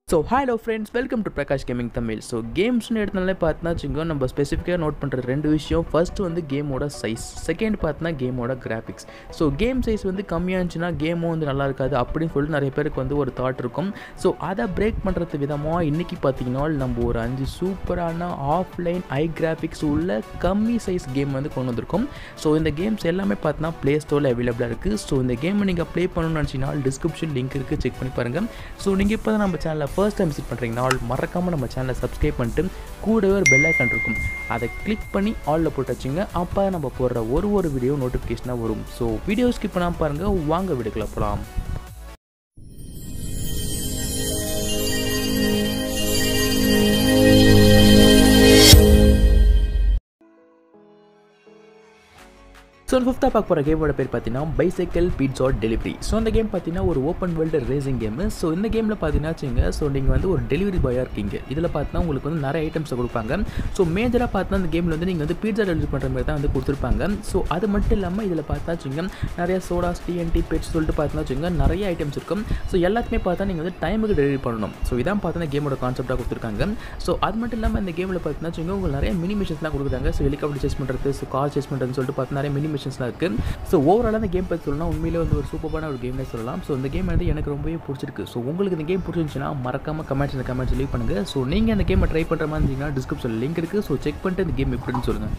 So hello friends welcome to Prakash gaming Tamil so கேம்ஸ்னு எடுத்தனாலே பார்த்தா வச்சுக்கோ நம்ம ஸ்பெசிஃபிக்காக நோட் பண்ணுற ரெண்டு விஷயம் ஃபர்ஸ்ட் வந்து கேமோட சைஸ் செகண்ட் பார்த்தா கேமோட கிராஃபிக்ஸ் ஸோ கேம் சைஸ் வந்து கம்மியாக இருந்துச்சுன்னா கேமும் வந்து நல்லா இருக்காது அப்படின்னு சொல்லிட்டு நிறைய பேருக்கு வந்து ஒரு தாட் இருக்கும் ஸோ அதை பிரேக் பண்ணுறது விதமாக இன்றைக்கி பார்த்தீங்கன்னா நம்ம ஒரு அஞ்சு சூப்பரான ஆஃப்லைன் ஐ கிராஃபிக்ஸ் உள்ள கம்மி சைஸ் கேம் வந்து கொண்டு வந்திருக்கோம் ஸோ இந்த கேம்ஸ் எல்லாமே பார்த்தீங்கன்னா ப்ளே ஸ்டோரில் அவைலபிளாக இருக்குது ஸோ இந்த கேமை நீங்கள் ப்ளே பண்ணணும்னு நினச்சிங்கன்னா டிஸ்கிரிப்ஷன் லிங்க் இருக்குது செக் பண்ணி பாருங்கள் ஸோ நீங்கள் இப்போ தான் நம்ம சேனலில் ஃபர்ஸ்ட் டைம் விசிட் பண்ணுறீங்கன்னா மறக்காமல் நம்ம சேனலை சப்ஸ்கிரைப் பண்ணிட்டு கூடவே ஒரு பெல் ஐக்கான் இருக்கும் அதை கிளிக் பண்ணி ஆலில் போட்டு வச்சுங்க அப்போ நம்ம போடுற ஒரு ஒரு வீடியோ நோட்டிஃபிகேஷனாக வரும் ஸோ வீடியோ ஸ்கிப் பண்ணாமல் பாருங்கள் வாங்க வீடியோக்குள்ள போகலாம் ஸோ ஃபிஃப்த்தாக பார்க்க போகிற கேமோட பேர் பார்த்தீங்கன்னா பைசைக்கிள் பீட்ஸா டெலிவரி ஸோ அந்த கேம் பார்த்தீங்கன்னா ஒரு open world racing game so இந்த கேமில் பார்த்தீங்கன்னா வச்சுங்க ஸோ நீங்கள் வந்து ஒரு டெலிவரி பாயாக இருக்கீங்க இதில் பார்த்தீங்கன்னா உங்களுக்கு வந்து நிறைய ஐட்டம்ஸை கொடுப்பாங்க ஸோ மேஜராக பார்த்தா அந்த கேமில் வந்து நீங்கள் வந்து பீட்சா டெலிவரி பண்ணுற மாதிரி தான் வந்து கொடுத்துருப்பாங்க ஸோ அது மட்டும் இல்லாமல் இதில் பார்த்தா வச்சுங்க நிறைய சோடாஸ் டிஎன்டி பெட்ஸ் சொல்லிட்டு பார்த்தா வச்சுங்க நிறைய ஐட்டம்ஸ் இருக்கும் ஸோ எல்லாத்துக்குமே பார்த்தா நீங்கள் வந்து டைமுக்கு டெலிவரி பண்ணணும் ஸோ இதான் பார்த்தா கேமோட கான்செப்டாக கொடுத்துருக்காங்க ஸோ அது மட்டும் இல்லாமல் இந்த கேமில் பார்த்தீங்கன்னா வச்சுங்க உங்களுக்கு நிறைய மினி மிஷன்ஸ்லாம் கொடுக்குறாங்க ஸோ ஹெலிகாப்டர் சேஸ் பண்ணுறது ஸோ கார் சேஸ் பண்ணுறதுன்னு சொல்லிட்டு பார்த்தா நிறைய மினி மிஷன்ஸ்லாம் இருக்குது ஸோ ஓவராலாக அந்த கேம் பற்றி சொல்லலாம் உண்மையிலே வந்து ஒரு சூப்பரான ஒரு கேம்னே சொல்லலாம் ஸோ இந்த கேம் வந்து எனக்கு ரொம்பவே பிடிச்சிருக்கு ஸோ உங்களுக்கு இந்த கேம் பிடிச்சிருந்துச்சுன்னா மறக்காமல் கமெண்ட்ஸ் இந்த கமெண்ட்ஸ் லீவ் பண்ணுங்கள் ஸோ நீங்கள் அந்த கேமை ட்ரை பண்ணுற மாதிரி இருந்தீங்கன்னா டிஸ்கிரிப்ஷனில் லிங்க் இருக்குது ஸோ செக் பண்ணிட்டு இந்த கேம் எப்படின்னு சொல்லுங்கள்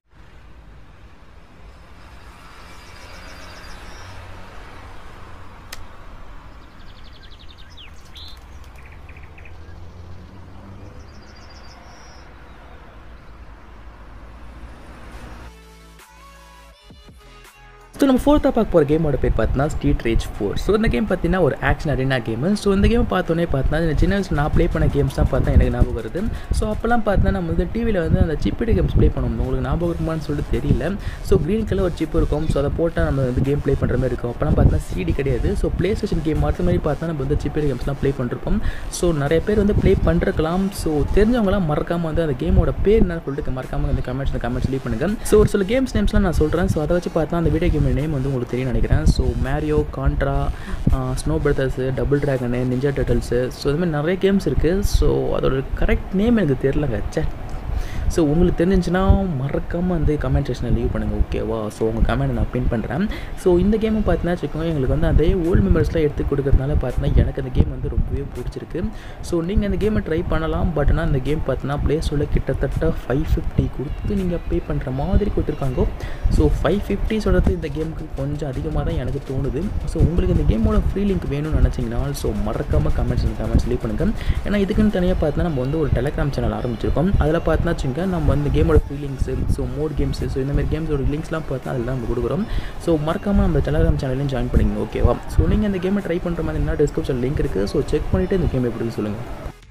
ஸோ நம்ம ஃபோர்த்தாக பார்க்க போகிற கேமோட பேர் பார்த்தீங்கன்னா ஸ்ட்ரீட் ரேஜ் ஃபோர் ஸோ இந்த கேம் பார்த்தீங்கன்னா ஒரு ஆக்ஷன் அரினா கேமு ஸோ இந்த கேம் பார்த்தோன்னே பார்த்தீங்கன்னா இந்த சின்ன வயசில் நான் ப்ளே பண்ண கேம்ஸ் தான் பார்த்தா எனக்கு ஞாபகம் வருது ஸோ அப்போல்லாம் பார்த்தா நம்ம வந்து டிவியில் வந்து அந்த சிப்பிடி கேம்ஸ் ப்ளே பண்ணுவோம் உங்களுக்கு ஞாபகம் இருக்குமான்னு சொல்லிட்டு தெரியல ஸோ க்ரீன் கலர் ஒரு சிப் இருக்கும் ஸோ அதை போட்டால் நம்ம வந்து கேம் ப்ளே பண்ணுற மாதிரி இருக்கும் அப்போலாம் பார்த்தீங்கன்னா சிடி கிடையாது ஸோ ப்ளே ஸ்டேஷன் கேம் மாற்ற மாதிரி பார்த்தா நம்ம வந்து சிப்பிடி கேம்ஸ்லாம் ப்ளே பண்ணிருக்கோம் ஸோ நிறைய பேர் வந்து ப்ளே பண்ணிருக்கலாம் ஸோ தெரிஞ்சவங்களாம் மறக்காமல் வந்து அந்த கேமோட பேர் என்ன சொல்லிட்டு மறக்காமல் வந்து கமெண்ட்ஸ் கமெண்ட்ஸ் லீவ் பண்ணுங்கள் ஸோ ஒரு சில கேம்ஸ் நேம்ஸ்லாம் நான் சொல்கிறேன் ஸோ அதை வச்சு பார்த்தா அந்த வீடியோ கேம் நேம் வந்து உங்களுக்கு தெரியும் நினைக்கிறேன் so Mario Contra snow brothers double dragon ninja turtles so இது மாதிரி நிறைய கேம்ஸ் இருக்குது ஸோ அதோட கரெக்ட் நேம் எனக்கு தெரிலங்க சே ஸோ உங்களுக்கு தெரிஞ்சிச்சுன்னா மறக்காமல் வந்து கமெண்ட் செக்ஷனில் லீவ் பண்ணுங்கள் ஓகேவா ஸோ உங்கள் கமெண்ட் நான் பின் பண்ணுறேன் ஸோ இந்த கேமை பார்த்தீங்கன்னா வச்சுக்கோங்க எங்களுக்கு வந்து அதே ஓல்டு மெம்பர்ஸ்லாம் எடுத்து கொடுக்கறதுனால பார்த்தீங்கன்னா எனக்கு அந்த கேம் வந்து ரொம்பவே பிடிச்சிருக்கு ஸோ நீங்கள் அந்த கேமை ட்ரை பண்ணலாம் பட் ஆனால் அந்த கேம் பார்த்தீங்கன்னா ப்ளே ஸ்டோரில் கிட்டத்தட்ட ஃபைவ் ஃபிஃப்டி கொடுத்து நீங்கள் பே பண்ணுற மாதிரி கொடுத்துருக்காங்க ஸோ ஃபைவ் ஃபிஃப்டி சொல்கிறது இந்த கேமுக்கு கொஞ்சம் அதிகமாக தான் எனக்கு தோணுது ஸோ உங்களுக்கு இந்த கேமோட ஃப்ரீ லிங்க் வேணும்னு நினச்சிங்கன்னா ஸோ மறக்காமல் கமெண்ட்ஸ் கமெண்ட்ஸ் லீவ் பண்ணுங்கள் ஏன்னா இதுக்குன்னு தனியாக பார்த்தீங்கன்னா நம்ம வந்து ஒரு டெலிகிராம் சேனல் ஆரம்பிச்சிருக்கோம் அதில் பார்த்தீங்கன்னா வச்சுங்க நம்ம வந்து கேமோட ஃபீலிங்ஸு ஸோ மோட் கேம்ஸு ஸோ இந்த மாதிரி கேம்ஸோட லிங்க்ஸ்லாம் பார்த்தா அதில் நம்ம கொடுக்குறோம் ஸோ மறக்காமல் நம்ம டெலிகிராம் சேனலையும் ஜாயின் பண்ணிங்க ஓகேவா ஸோ நீங்கள் இந்த கேமை ட்ரை பண்ணுற மாதிரி என்ன டிஸ்கிரிப்ஷன் லிங்க் இருக்குது ஸோ செக் பண்ணிவிட்டு இந்த கேம் எப்படின்னு சொல்லுங்கள்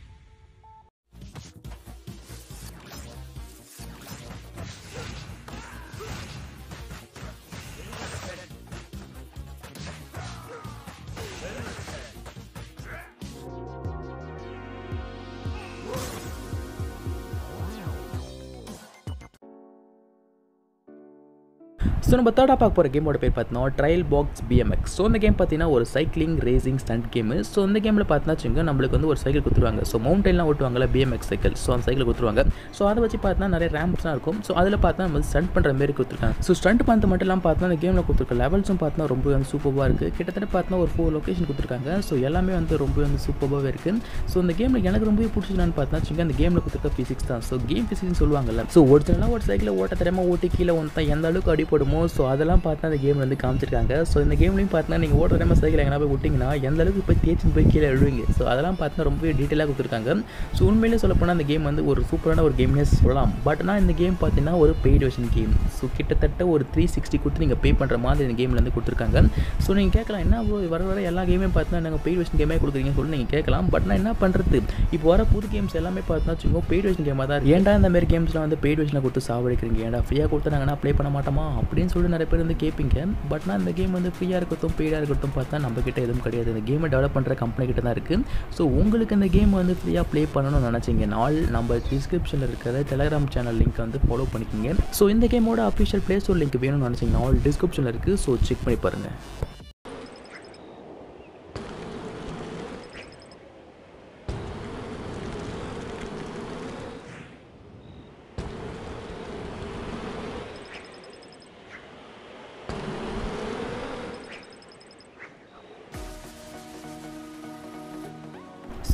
ஸோ நம்ம தேர்டாக பார்க்க போகிற கேமோட பேர் பார்த்தீங்கன்னா ட்ரையல் பாக்ஸ் பிஎம்எக்ஸ் ஸோ இந்த கேம் பார்த்தீங்கன்னா ஒரு cycling racing stunt game so இந்த கேமில் பார்த்தீங்கன்னா வச்சுங்க நம்மளுக்கு வந்து ஒரு சைக்கிள் கொடுத்துருவாங்க ஸோ மவுண்டன்லாம் ஓட்டுவாங்கல்ல பிஎம்எக்ஸ் சைக்கிள் ஸோ அந்த சைக்கிள் கொடுத்துருவாங்க ஸோ அதை வச்சு பார்த்தா நிறைய ரேம்ப்ஸ்லாம் இருக்கும் ஸோ அதில் பார்த்தா நம்ம ஸ்டண்ட் பண்ணுற மாதிரி கொடுத்துருக்காங்க ஸோ ஸ்டண்ட் பண்ணுறது மட்டும் இல்லாமல் பார்த்தா அந்த கேமில் கொடுத்துருக்க லெவல்ஸும் பார்த்தா ரொம்ப வந்து சூப்பராக இருக்குது கிட்டத்தட்ட பார்த்தா ஒரு ஃபோர் லொக்கேஷன் கொடுத்துருக்காங்க ஸோ எல்லாமே வந்து ரொம்ப வந்து சூப்பராகவே இருக்குது ஸோ இந்த கேமில் எனக்கு ரொம்பவே பிடிச்சதுன்னு பார்த்தா வச்சுங்க அந்த கேமில் கொடுத்துருக்க ஃபிசிக்ஸ் தான் ஸோ கேம் ஃபிசிக்ஸ் சொல்லுவாங்கல்ல ஸோ ஒரிஜினலாக ஒரு சைக்கிளை ஓட்ட தெரியாமல் ஓட்டி கீழே வந்து எந்த அளவுக்கு அடிப்படுமோ ஸோ அதெல்லாம் பார்த்தா அந்த கேம் வந்து காமிச்சிருக்காங்க ஸோ இந்த கேம்லையும் பார்த்தா நீங்கள் ஓடுற டைம் சைக்கிள் எங்கன்னா போய் விட்டிங்கன்னா எந்த அளவுக்கு போய் தேய்ச்சி போய் கீழே எழுவீங்க ஸோ அதெல்லாம் பார்த்தா ரொம்பவே டீட்டெயிலாக கொடுத்துருக்காங்க ஸோ உண்மையிலே சொல்லப்போனால் அந்த கேம் வந்து ஒரு சூப்பரான ஒரு கேம்னே சொல்லலாம் பட் ஆனால் இந்த கேம் பார்த்தீங்கன்னா ஒரு பெய்ட் வெர்ஷன் கேம் ஸோ கிட்டத்தட்ட ஒரு த்ரீ சிக்ஸ்டி கொடுத்து நீங்கள் பே பண்ணுற மாதிரி இந்த கேமில் வந்து கொடுத்துருக்காங்க ஸோ நீங்கள் கேட்கலாம் என்ன வர வர எல்லா கேமே பார்த்தீங்கன்னா நாங்கள் பெய்ட் வெர்ஷன் கேமே கொடுக்குறீங்கன்னு சொல்லி நீங்கள் கேட்கலாம் பட் நான் என்ன பண்ணுறது இப்போ வர புது கேம்ஸ் எல்லாமே பார்த்தீங்கன்னா வச்சுக்கோங்க பெய்ட் வெர்ஷன் கேமாக தான் ஏன்டா இந்த மாதிரி கேம்ஸ்லாம் வந்து பெய்ட் வெர்ஷனில் கொடுத்து சாவடிக்கிறீங்க ஏன்டா ஃப்ரீயாக கொடுத்து நாங்கள் ப்ளே பண்ண மாட்டோமா அப்படின்னு சொல்லி நிறைய பேர் வந்து கேட்பீங்க பட் நான் இந்த கேம் வந்து ஃப்ரீயாக இருக்கட்டும் பெய்டாக இருக்கட்டும் பார்த்தா நம்ம கிட்ட எதுவும் கிடையாது இந்த கேமை டெவலப் பண்ணுற கம்பெனி கிட்ட தான் இருக்குது ஸோ உங்களுக்கு இந்த கேம் வந்து ஃப்ரீயாக ப்ளே பண்ணணும்னு நினச்சிங்க நாள் நம்ம டிஸ்கிரிப்ஷனில் இருக்கிற டெலிகிராம் சேனல் லிங்க் வந்து ஃபாலோ பண்ணிக்கிங்க ஸோ இந்த கேமோட அஃபிஷியல் ப்ளே ஸ்டோர் லிங்க் வேணும்னு நினச்சிங்கன்னா ஆல் டிஸ்கிரிப்ஷனில் இருக்குது ஸோ செக் பண்ணி பாருங்கள்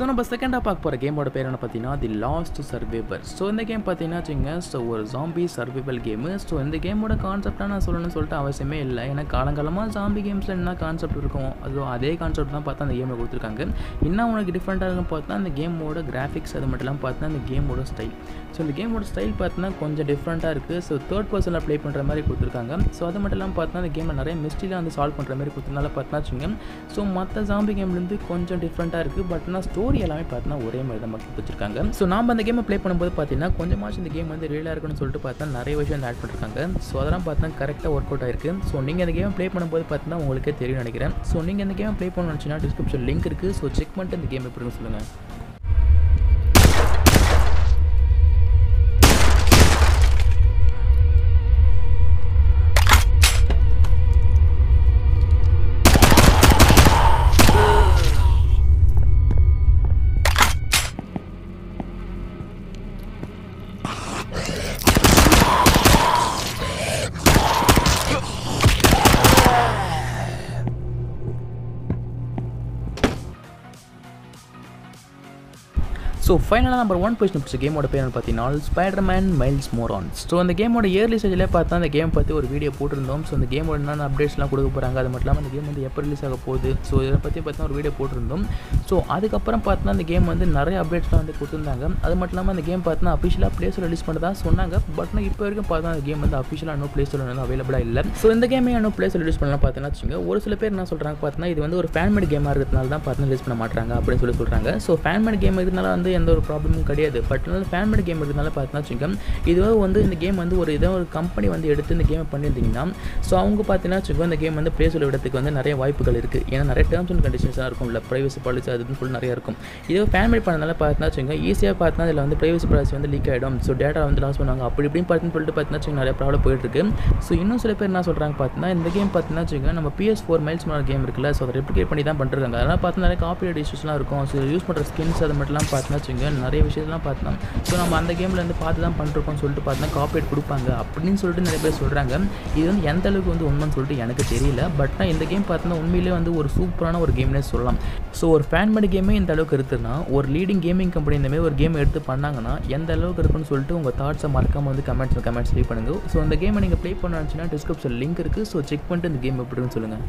ஸோ நம்ம செகண்டாக பார்க்க போகிற கேமோட பேர் என்ன பார்த்தீங்கன்னா தி லாஸ்ட் சர்வைவர் ஸோ இந்த கேம் பார்த்தீங்கன்னா வச்சுங்க ஸோ ஒரு ஜாம்பி சர்வைவல் கேமு ஸோ இந்த கேமோட கான்செப்டாக நான் சொல்லணும்னு சொல்லிட்டு அவசியமே இல்லை ஏன்னா காலங்காலமாக ஜாம்பி கேம்ஸில் என்ன கான்செப்ட் இருக்கும் அது அதே கான்செப்ட் தான் பார்த்தா அந்த கேமில் கொடுத்துருக்காங்க இன்னும் உனக்கு டிஃப்ரெண்ட்டாக இருக்கும் பார்த்தா அந்த கேமோட கிராஃபிக்ஸ் அது மட்டும் இல்லாமல் பார்த்தா அந்த கேமோட ஸ்டைல் ஸோ இந்த கேமோட ஸ்டைல் பார்த்தீங்கன்னா கொஞ்சம் டிஃப்ரெண்ட்டாக இருக்குது ஸோ தேர்ட் பர்சனில் ப்ளே பண்ணுற மாதிரி கொடுத்துருக்காங்க ஸோ அது மட்டும் இல்லாமல் பார்த்தா அந்த கேமில் நிறைய மிஸ்டியில் வந்து சால்வ் பண்ணுற மாதிரி கொடுத்ததுனால பார்த்தா வச்சுங்க ஸோ மற்ற ஜாம்பி கேம்லேருந்து கொஞ்சம் டிஃப்ரெண்ட்டாக இருக்குது பட் ஆனால் ஸ்டோரி எல்லாமே பார்த்தீங்கன்னா ஒரே மாதிரி தான் மக்கள் வச்சிருக்காங்க ஸோ நாம் அந்த கேமை ப்ளே பண்ணும்போது பார்த்தீங்கன்னா கொஞ்சமாச்சும் இந்த கேம் வந்து ரியலாக இருக்குன்னு சொல்லிட்டு பார்த்தா நிறைய விஷயம் ஆட் பண்ணிருக்காங்க ஸோ அதெல்லாம் பார்த்தா கரெக்டாக ஒர்க் அவுட் ஆயிருக்கு ஸோ நீங்கள் அந்த கேம் ப்ளே பண்ணும்போது பார்த்தீங்கன்னா உங்களுக்கே தெரியும் நினைக்கிறேன் ஸோ நீங்கள் இந்த கேம் ப்ளே பண்ணணும்னு நினச்சினா டிஸ்கிரிப்ஷன் லிங்க் இருக்குது ஸோ செக் பண்ணிட்டு இந்த கேம் எப்படின்னு சொல்லுங்கள் ஸோ ஃபைனலாக நம்பர் ஒன் பொசிஷன் பிடிச்ச கேமோட பேர் என்ன பார்த்தீங்கன்னா Spider man Miles Morales so அந்த கேமோட இயர்லி ஸ்டேஜில் பார்த்தா அந்த கேம் பற்றி ஒரு வீடியோ போட்டிருந்தோம் ஸோ அந்த கேமோட என்னென்ன அப்டேட்ஸ்லாம் கொடுக்க போகிறாங்க அது மட்டும் இல்லாமல் அந்த கேம் வந்து எப்போ ரிலீஸ் ஆக போகுது ஸோ இதை பற்றி பார்த்தா ஒரு வீடியோ போட்டிருந்தோம் ஸோ அதுக்கப்புறம் பார்த்தா அந்த கேம் வந்து நிறைய அப்டேட்ஸ்லாம் வந்து கொடுத்துருந்தாங்க அது மட்டும் இல்லாமல் அந்த கேம் பார்த்தா அஃபிஷியலாக ப்ளே ஸ்டோர் ரிலீஸ் பண்ணதா சொன்னாங்க பட் நான் இப்போ வரைக்கும் பார்த்தா அந்த கேம் வந்து அஃபிஷியலாக இன்னும் ப்ளே ஸ்டோர் வந்து அவைலபிளாக இல்லை ஸோ இந்த கேமே இன்னும் ப்ளே ஸ்டோர் ரிலீஸ் பண்ணலாம் பார்த்தீங்கன்னா வச்சுங்க ஒரு சில பேர் என்ன சொல்கிறாங்க பார்த்தீங்கன்னா இது வந்து ஒரு ஃபேன்மேட் கேமாக இருக்கிறதுனால தான் பார்த்தா ரிலீஸ் பண்ண மாட்டாங்க அப்படின்னு சொல்லி சொல்கிறாங்க ஸோ ஃபேன்மேட் கேம் இருக்கிறதுனால வந்து எந்த ஒரு ப்ராப்ளமும் கிடையாது பட் வந்து ஃபேன்மேட் கேம் இருக்கிறதுனால பார்த்தீங்கன்னா வச்சுக்கோங்க இதுவாக வந்து இந்த கேம் வந்து ஒரு ஏதோ ஒரு கம்பெனி வந்து எடுத்து இந்த கேமை பண்ணியிருந்தீங்கன்னா ஸோ அவங்க பார்த்தீங்கன்னா வச்சுக்கோ இந்த கேம் வந்து ப்ளே சொல்ல விடத்துக்கு வந்து நிறைய வாய்ப்புகள் இருக்குது ஏன்னா நிறைய டேர்ம்ஸ் அண்ட் கண்டிஷன்ஸாக இருக்கும் இல்லை ப்ரைவசி பாலிசி அதுன்னு சொல்லி நிறைய இருக்கும் இதே ஃபேன்மேட் பண்ணனால பார்த்தீங்கன்னா வச்சுக்கோங்க ஈஸியாக பார்த்தா இதில் வந்து ப்ரைவசி பாலிசி வந்து லீக் ஆகிடும் ஸோ டேட்டா வந்து லாஸ் பண்ணுவாங்க அப்படி இப்படின்னு பார்த்துன்னு சொல்லிட்டு பார்த்தீங்கன்னா வச்சுக்கோங்க நிறைய ப்ராப்ளம் போயிட்டுருக்கு ஸோ இன்னும் சில பேர் என்ன சொல்கிறாங்க பார்த்தீங்கன்னா இந்த கேம் பார்த்தீங்கன்னா வச்சுக்கோங்க நம்ம பிஎஸ் ஃபோர் மைல்ஸ் மேலே கேம் இருக்குல்ல ஸோ அதை ரெப்ளிகேட் பண்ணி தான் பண்ணுறாங்க அதனால் பார்த்தா நிறைய காப்பிரைட் இஷ்யூஸ்லாம் இருக்கும் ஸோ யூஸ் பண்ணுற ஸ்கின்ஸ் அது மட்டும்லாம் பார்த்தீங்கன்னா வச்சுக்கோங்க நிறைய விஷயத்தெல்லாம் பார்த்தோம் ஸோ நம்ம அந்த கேமில் வந்து பார்த்து தான் பண்ணிருக்கோம்னு சொல்லிட்டு பார்த்தீங்கன்னா காப்பிரைட் கொடுப்பாங்க அப்படின்னு சொல்லிட்டு நிறைய பேர் சொல்கிறாங்க இது வந்து எந்த அளவுக்கு வந்து உண்மைன்னு சொல்லிட்டு எனக்கு தெரியல பட் நான் இந்த கேம் பார்த்தீங்கன்னா உண்மையிலே வந்து ஒரு சூப்பரான ஒரு கேம்னே சொல்லலாம் ஸோ ஒரு ஃபேன் மேட் கேமே இந்த அளவுக்கு இருக்குதுன்னா ஒரு லீடிங் கேமிங் கம்பெனி இந்த மாதிரி ஒரு கேம் எடுத்து பண்ணாங்கன்னா எந்த அளவுக்கு இருக்குன்னு சொல்லிட்டு உங்கள் தாட்ஸை மறக்காம வந்து கமெண்ட்ஸ் கமெண்ட்ஸ் லீவ் பண்ணுங்க ஸோ அந்த கேமை நீங்கள் ப்ளே பண்ண நினச்சின்னா டிஸ்கிரிப்ஷன் லிங்க் இருக்குது ஸோ செக் பண்ணிட்டு இந்த கேம் எப்படின்னு சொல்லுங்கள்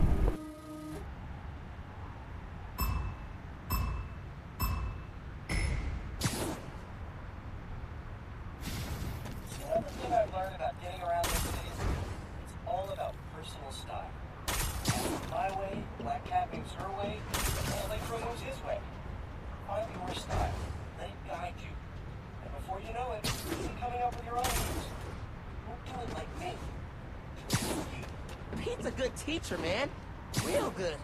You know the thing I've learned about getting around this is it's all about personal style. My way, Black Cat moves her way, and Electro moves his way. Find your style. Let it guide you. And before you know it, you'll be coming up with your own moves. Don't do it like me. You. Pete's a good teacher, man. Real good.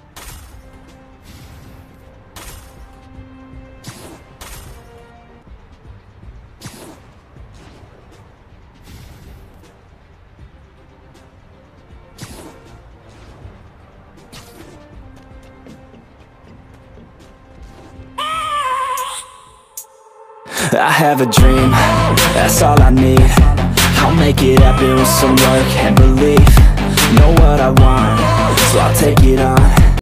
I have a dream, that's all I need I'll make it happen with some work and belief Know what I want, so I'll take it on